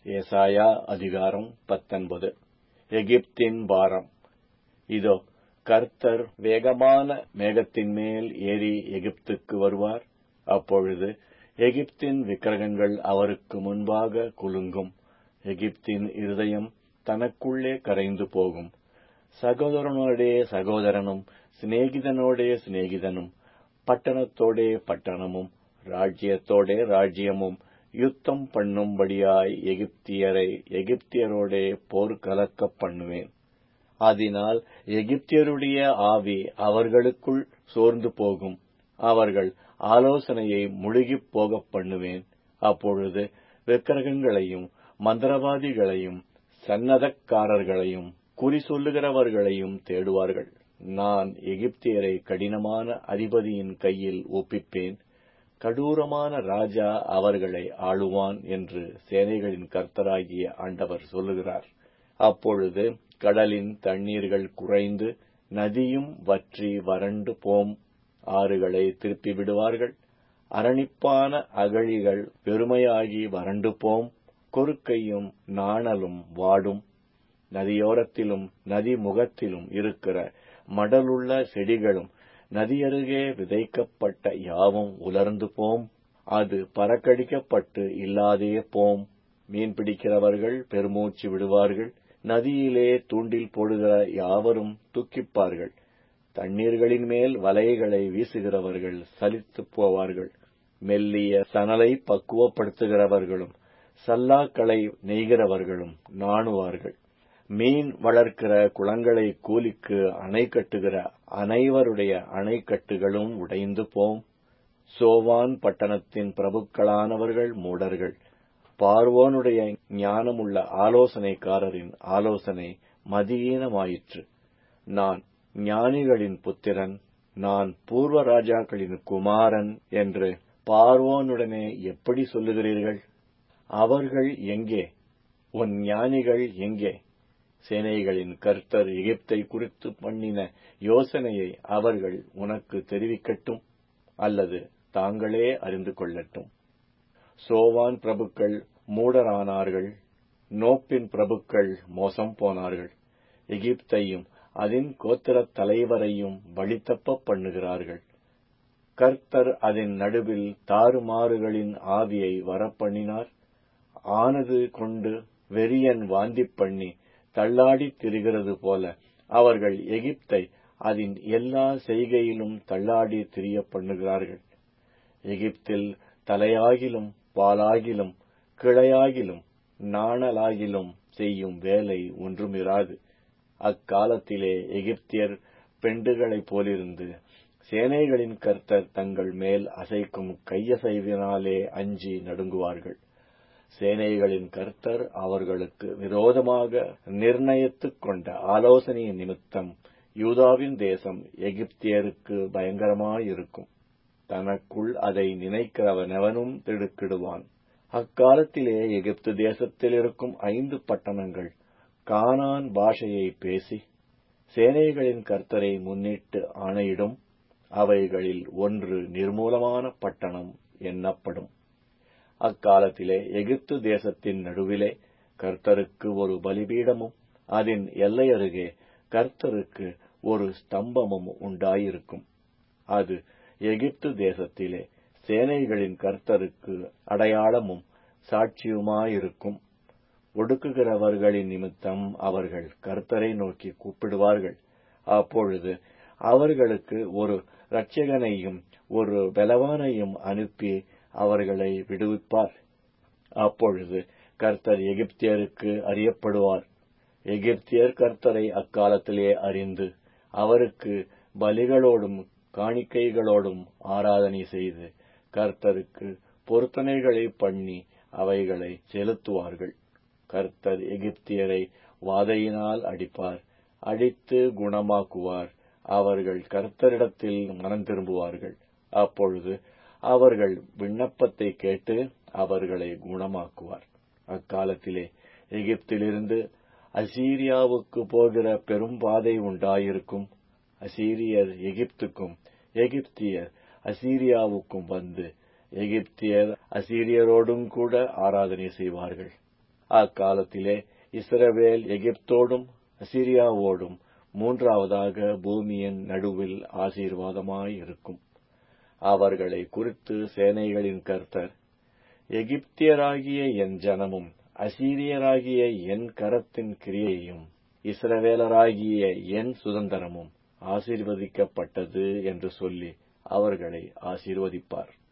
ஏசாயா அதிகாரம் பத்தொன்பது எகிப்தின் பாரம் இதோ கர்த்தர் வேகமான மேகத்தின் மேல் ஏறி எகிப்துக்கு வருவார் அப்பொழுது எகிப்தின் விக்கிரகங்கள் அவருக்கு முன்பாக குலுங்கும் எகிப்தின் இருதயம் தனக்குள்ளே கரைந்து போகும் சகோதரனோடே சகோதரனும் சிநேகிதனோடே சிநேகிதனும் பட்டணத்தோடே பட்டணமும் ராஜ்யத்தோடே ராஜ்யமும் யுத்தம் பண்ணும்படியாய் எகிப்தியரை எகிப்தியரோடே போர்க்கலக்கப் பண்ணுவேன் அதனால் எகிப்தியருடைய ஆவி அவர்களுக்குள் சோர்ந்து போகும் அவர்கள் ஆலோசனையை முழுகிப் போகப் பண்ணுவேன் அப்பொழுது விக்கிரகங்களையும் மந்திரவாதிகளையும் சன்னதக்காரர்களையும் குறி சொல்லுகிறவர்களையும் தேடுவார்கள் நான் எகிப்தியரை கடினமான அதிபதியின் கையில் ஒப்பிப்பேன் கடூரமான ராஜா அவர்களை ஆளுவான் என்று சேனைகளின் கர்த்தராகிய ஆண்டவர் சொல்லுகிறார் அப்பொழுது கடலின் தண்ணீர்கள் குறைந்து நதியும் வற்றி வறண்டு போம் ஆறுகளை திருப்பி விடுவார்கள் அரணிப்பான அகழிகள் வெறுமையாகி வறண்டு போம் கொறுக்கையும் நாணலும் வாடும் நதியோரத்திலும் நதி முகத்திலும் இருக்கிற மடலுள்ள செடிகளும் நதியருகே விதைக்கப்பட்ட யாவும் உலர்ந்து போம் அது பறக்கடிக்கப்பட்டு இல்லாதே போம் மீன் பிடிக்கிறவர்கள் பெருமூச்சு விடுவார்கள் நதியிலே தூண்டில் போடுகிற யாவரும் துக்கிப்பார்கள் தண்ணீர்களின் மேல் வலைகளை வீசுகிறவர்கள் சலித்துப் போவார்கள் மெல்லிய சணலை பக்குவப்படுத்துகிறவர்களும் சல்லாக்களை நெய்கிறவர்களும் நாணுவார்கள் மீன் வளர்க்கிற குளங்களை கூலிக்கு அணை கட்டுகிற அனைவருடைய அணைக்கட்டுகளும் உடைந்து போம் சோவான் பட்டணத்தின் பிரபுக்களானவர்கள் மூடர்கள் பார்வோனுடைய ஞானமுள்ள ஆலோசனைக்காரரின் ஆலோசனை மதியீனமாயிற்று நான் ஞானிகளின் புத்திரன் நான் பூர்வ ராஜாக்களின் குமாரன் என்று பார்வோனுடனே எப்படி சொல்லுகிறீர்கள் அவர்கள் எங்கே உன் ஞானிகள் எங்கே சேனைகளின் கர்த்தர் எகிப்தை குறித்து பண்ணின யோசனையை அவர்கள் உனக்கு தெரிவிக்கட்டும் அல்லது தாங்களே அறிந்து கொள்ளட்டும் சோவான் பிரபுக்கள் மூடரானார்கள் நோப்பின் பிரபுக்கள் மோசம் போனார்கள் எகிப்தையும் அதன் கோத்திரத் தலைவரையும் வழித்தப்ப பண்ணுகிறார்கள் கர்த்தர் அதன் நடுவில் தாறுமாறுகளின் ஆவியை வரப்பண்ணினார் ஆனது கொண்டு வெறியன் வாந்தி பண்ணி தள்ளாடித் திரிகிறது போல அவர்கள் எகிப்தை அதன் எல்லா செய்கையிலும் தள்ளாடி திரிய பண்ணுகிறார்கள் எகிப்தில் தலையாகிலும் பாலாகிலும் கிளையாகிலும் நாணலாகிலும் செய்யும் வேலை ஒன்றுமிராது அக்காலத்திலே எகிப்தியர் பெண்டுகளைப் போலிருந்து சேனைகளின் கர்த்தர் தங்கள் மேல் அசைக்கும் கையசைவினாலே அஞ்சி நடுங்குவார்கள் சேனைகளின் கர்த்தர் அவர்களுக்கு விரோதமாக நிர்ணயித்துக் கொண்ட ஆலோசனையின் நிமித்தம் யூதாவின் தேசம் எகிப்தியருக்கு பயங்கரமாயிருக்கும் தனக்குள் அதை நினைக்கிறவனவனும் திடுக்கிடுவான் அக்காலத்திலே எகிப்து தேசத்தில் இருக்கும் ஐந்து பட்டணங்கள் கானான் பாஷையை பேசி சேனைகளின் கர்த்தரை முன்னிட்டு ஆணையிடும் அவைகளில் ஒன்று நிர்மூலமான பட்டணம் எண்ணப்படும் அக்காலத்திலே எகிப்து தேசத்தின் நடுவிலே கர்த்தருக்கு ஒரு பலிபீடமும் அதன் எல்லையருகே கர்த்தருக்கு ஒரு ஸ்தம்பமும் உண்டாயிருக்கும் அது எகிப்து தேசத்திலே சேனைகளின் கர்த்தருக்கு அடையாளமும் சாட்சியுமாயிருக்கும் ஒடுக்குகிறவர்களின் நிமித்தம் அவர்கள் கர்த்தரை நோக்கி கூப்பிடுவார்கள் அப்பொழுது அவர்களுக்கு ஒரு இரட்சகனையும் ஒரு பலவானையும் அனுப்பி அவர்களை விடுவிப்பார் அப்பொழுது கர்த்தர் எகிப்தியருக்கு அறியப்படுவார் எகிப்தியர் கர்த்தரை அக்காலத்திலே அறிந்து அவருக்கு பலிகளோடும் காணிக்கைகளோடும் ஆராதனை செய்து கர்த்தருக்கு பொருத்தனைகளை பண்ணி அவைகளை செலுத்துவார்கள் கர்த்தர் எகிப்தியரை வாதையினால் அடிப்பார் அடித்து குணமாக்குவார் அவர்கள் கர்த்தரிடத்தில் மனம் திரும்புவார்கள் அப்பொழுது அவர்கள் விண்ணப்பத்தை கேட்டு அவர்களை குணமாக்குவார் அக்காலத்திலே எகிப்திலிருந்து அசீரியாவுக்கு போகிற பெரும் பாதை உண்டாயிருக்கும் அசீரியர் எகிப்துக்கும் எகிப்தியர் அசீரியாவுக்கும் வந்து எகிப்தியர் அசீரியரோடும் கூட ஆராதனை செய்வார்கள் அக்காலத்திலே இஸ்ரவேல் எகிப்தோடும் அசிரியாவோடும் மூன்றாவதாக பூமியின் நடுவில் ஆசீர்வாதமாயிருக்கும் அவர்களை குறித்து சேனைகளின் கர்த்தர் எகிப்தியராகிய என் ஜனமும் அசீரியராகிய என் கரத்தின் கிரியையும் இஸ்ரவேலராகிய என் சுதந்திரமும் ஆசீர்வதிக்கப்பட்டது என்று சொல்லி அவர்களை ஆசீர்வதிப்பார்